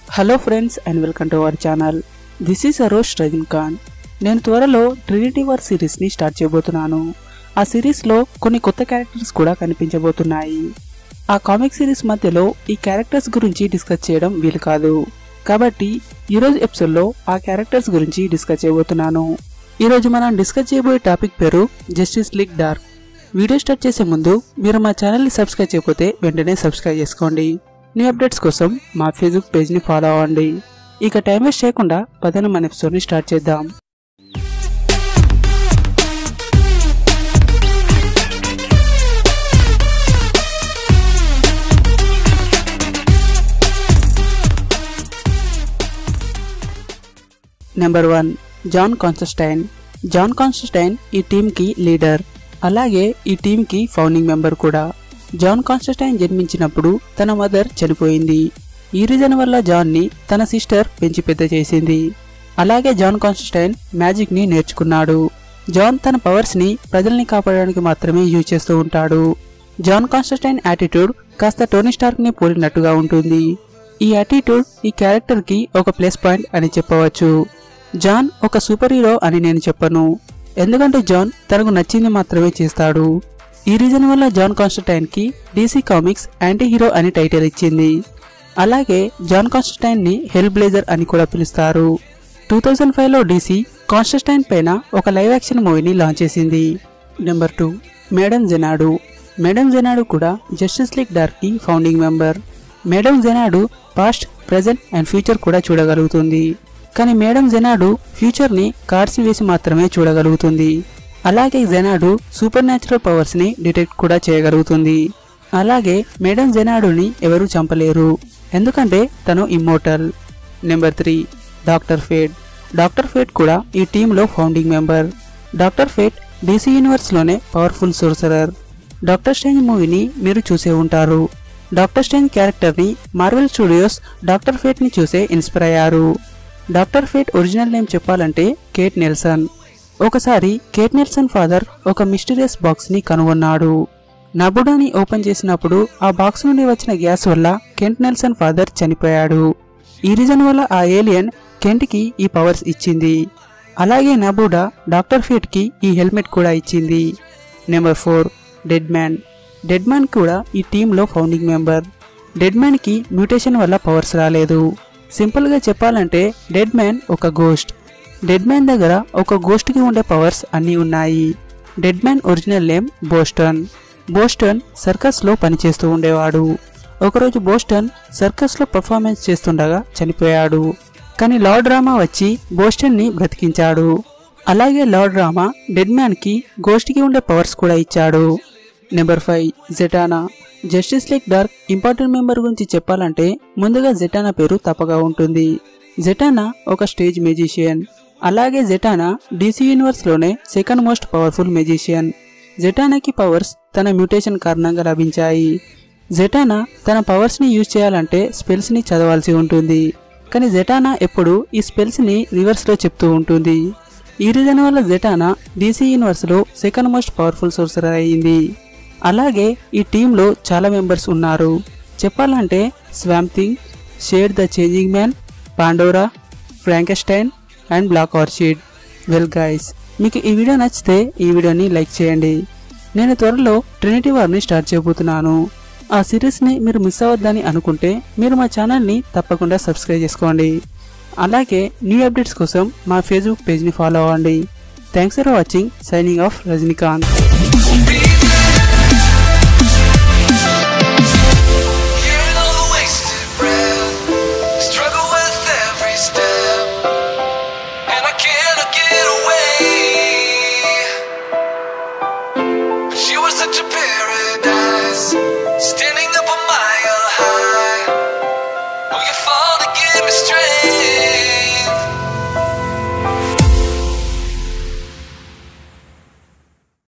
hello friends and welcome to our channel this is Arosh Rajan Khan నేను త్వరలో Trinity war సిరీస్ని start చేయబోతున్నాను ఆ సిరీస్లో కొన్ని కొత్త క్యారెక్టర్స్ కూడా కనిపించబోతున్నాయి ఆ కామిక్ సిరీస్ మధ్యలో ఈ క్యారెక్టర్స్ గురించి డిస్కస్ చేయడం వీలు కాదు కాబట్టి ఈరోజు ఎపిసోడ్లో ఆ క్యారెక్టర్స్ గురించి డిస్కస్ చేయబోతున్నాను ఈరోజు మనం డిస్కస్ చేయబోయే టాపిక్ పేరు Justice League Dark video start చేసే ముందు మీరు మా ఛానల్ని సబ్స్క్రైబ్ చేయకపోతే వెంటనే సబ్స్క్రైబ్ చేసుకోండి న్యూ అప్డేట్స్ కోసం మా ఫేస్బుక్ పేజ్ని ఫాలో అవ్వండి ఇక టైం వేస్ట్ చేయకుండా పదన మన ఎపిసోడ్ని స్టార్ట్ చేద్దాం number one John Constantine John Constantine ఈ టీంకి లీడర్ అలాగే ఈ టీంకి ఫౌండింగ్ మెంబర్ కూడా జాన్ కాన్స్టైన్ జన్మించినప్పుడు తన మదర్ చనిపోయింది ఈ రీజన్ వల్ల జాన్ని తన సిస్టర్ పెంచి పెద్ద చేసింది అలాగే జాన్ కాన్స్టైన్ మ్యాజిక్ ని నేర్చుకున్నాడు జాన్ తన పవర్స్ ని ప్రజల్ని కాపాడడానికి మాత్రమే యూజ్ చేస్తూ ఉంటాడు జాన్ కాన్స్టైన్ యాటిట్యూడ్ కాస్త టోనీ స్టార్క్ ని పోలినట్టుగా ఉంటుంది ఈ యాటిట్యూడ్ ఈ క్యారెక్టర్ కి ఒక ప్లస్ పాయింట్ అని చెప్పవచ్చు జాన్ ఒక సూపర్ హీరో అని నేను చెప్పను ఎందుకంటే జాన్ తనకు నచ్చింది మాత్రమే చేస్తాడు ఈ రీజన్ వల్ల జాన్ కాన్స్టైన్ కి డీసీ కామిక్స్ యాంటీ హీరో అని టైటిల్ ఇచ్చింది అలాగే జాన్ కాన్స్టైన్ ని హెల్ బ్లేజర్ అని కూడా పిలుస్తారు టూ థౌజండ్ ఫైవ్ లో డీసీ కాన్స్టైన్ పైన ఒక లైవ్ యాక్షన్ మూవీని లాంచ్ చేసింది number two Madame Xanadu Madame Xanadu కూడా జస్టిస్ లీగ్ డార్క్ కి founding member Madame Xanadu past present and future కూడా చూడగలుగుతుంది కానీ మేడం జెనాడు ఫ్యూచర్ ని కార్డ్స్ వేసి మాత్రమే చూడగలుగుతుంది అలాగే జెనాడు సూపర్ న్యాచురల్ పవర్స్ ని డిటెక్ట్ కూడా చేయగలుగుతుంది అలాగే మేడం జెనాడుని ఎవరూ చంపలేరు ఎందుకంటే తను immortal number three Doctor Fate Doctor fate కూడా ఈ టీంలో founding member Doctor Fate DC యూనివర్స్లోనే పవర్ఫుల్ సోర్సరర్ డాక్టర్ స్ట్రేంజ్ మూవీని మీరు చూసే ఉంటారు డాక్టర్ స్ట్రేంజ్ క్యారెక్టర్ని మార్వెల్ స్టూడియోస్ డాక్టర్ ఫేట్ని చూసే ఇన్స్పైర్ అయ్యారు డాక్టర్ ఫేట్ ఒరిజినల్ నేమ్ చెప్పాలంటే కేట్ నెల్సన్ ఒకసారి కేట్ నెల్సన్ ఫాదర్ ఒక మిస్టీరియస్ బాక్స్ని కనుగొన్నాడు నబుడాని ఓపెన్ చేసినప్పుడు ఆ బాక్స్ నుండి వచ్చిన గ్యాస్ వల్ల కెంట్ నెల్సన్ ఫాదర్ చనిపోయాడు ఈ రీజన్ వల్ల ఆ ఏలియన్ కెంట్కి ఈ పవర్స్ ఇచ్చింది అలాగే నబుడా డాక్టర్ ఫేట్కి ఈ హెల్మెట్ కూడా ఇచ్చింది number four Dead Man Dead Man కూడా ఈ టీంలో ఫౌండింగ్ మెంబర్ డెడ్ మ్యాన్కి మ్యూటేషన్ వల్ల పవర్స్ రాలేదు సింపుల్గా చెప్పాలంటే డెడ్ మ్యాన్ ఒక గోస్ట్ డెడ్ మ్యాన్ దగ్గర ఒక గోస్ట్కి ఉండే పవర్స్ అన్నీ ఉన్నాయి Dead Man original name Boston Boston సర్కస్లో పనిచేస్తూ ఉండేవాడు ఒకరోజు బోస్టన్ సర్కస్లో పర్ఫార్మెన్స్ చేస్తుండగా చనిపోయాడు కానీ లార్డ్ రామా వచ్చి బోస్టన్ని బ్రతికించాడు అలాగే లార్డ్ రామా డెడ్ మ్యాన్కి గోస్ట్కి ఉండే పవర్స్ కూడా ఇచ్చాడు number five Zatanna Justice League Dark important member గురించి చెప్పాలంటే ముందుగా జెటానా పేరు తప్పగా ఉంటుంది జెటానా ఒక స్టేజ్ మెజిషియన్ అలాగే జెటానా డీసీ యూనివర్స్లోనే సెకండ్ మోస్ట్ పవర్ఫుల్ మెజిషియన్ జెటానాకి పవర్స్ తన మ్యూటేషన్ కారణంగా లభించాయి జెటానా తన పవర్స్ని యూజ్ చేయాలంటే స్పెల్స్ని చదవాల్సి ఉంటుంది కానీ జెటానా ఎప్పుడు ఈ స్పెల్స్ని రివర్స్లో చెప్తూ ఉంటుంది ఈ రీజన్ వల్ల జెటానా డీసీ యూనివర్స్లో సెకండ్ మోస్ట్ పవర్ఫుల్ సోర్సర్ అయ్యింది అలాగే ఈ టీంలో చాలా మెంబర్స్ ఉన్నారు చెప్పాలంటే Swamp Thing Shade the Changing Man Pandora Frankenstein and Black Orchid well guys మీకు ఈ వీడియో నచ్చితే ఈ వీడియోని లైక్ చేయండి నేను త్వరలో ట్రినిటీ వార్ని స్టార్ట్ చేయబోతున్నాను ఆ సిరీస్ని మీరు మిస్ అవ్వద్దని అనుకుంటే మీరు మా ఛానల్ని తప్పకుండా సబ్స్క్రైబ్ చేసుకోండి అలాగే న్యూ అప్డేట్స్ కోసం మా ఫేస్బుక్ పేజ్ని ఫాలో అవ్వండి thanks for watching signing off Rajinikanth